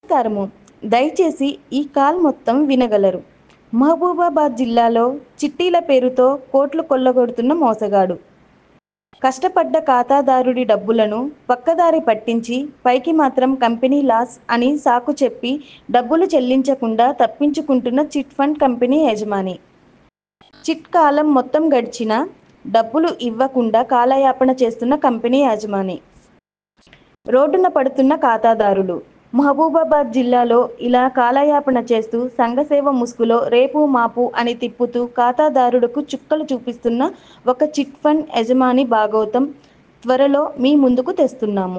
నమస్కారము దయచేసి ఈ కాల్ మొత్తం వినగలరు మహబూబాబాద్ జిల్లాలో చిట్టీల పేరుతో కోట్లు కొల్లగొడుతున్న మోసగాడు కష్టపడ్డ ఖాతాదారుడి డబ్బులను పక్కదారి పట్టించి పైకి మాత్రం కంపెనీ లాస్ అని సాకు చెప్పి డబ్బులు చెల్లించకుండా తప్పించుకుంటున్న చిట్ ఫండ్ కంపెనీ యజమాని చిట్ కాలం మొత్తం గడిచినా డబ్బులు ఇవ్వకుండా కాలయాపన చేస్తున్న కంపెనీ యాజమాని రోడ్డున పడుతున్న ఖాతాదారులు మహబూబాబాద్ జిల్లాలో ఇలా కాలయాపన చేస్తూ సంఘసేవ ముసుగులో రేపు మాపు అని తిప్పుతూ ఖాతాదారుడుకు చుక్కలు చూపిస్తున్న ఒక చిట్ ఫండ్ యజమాని భాగోతం త్వరలో మీ ముందుకు తెస్తున్నాము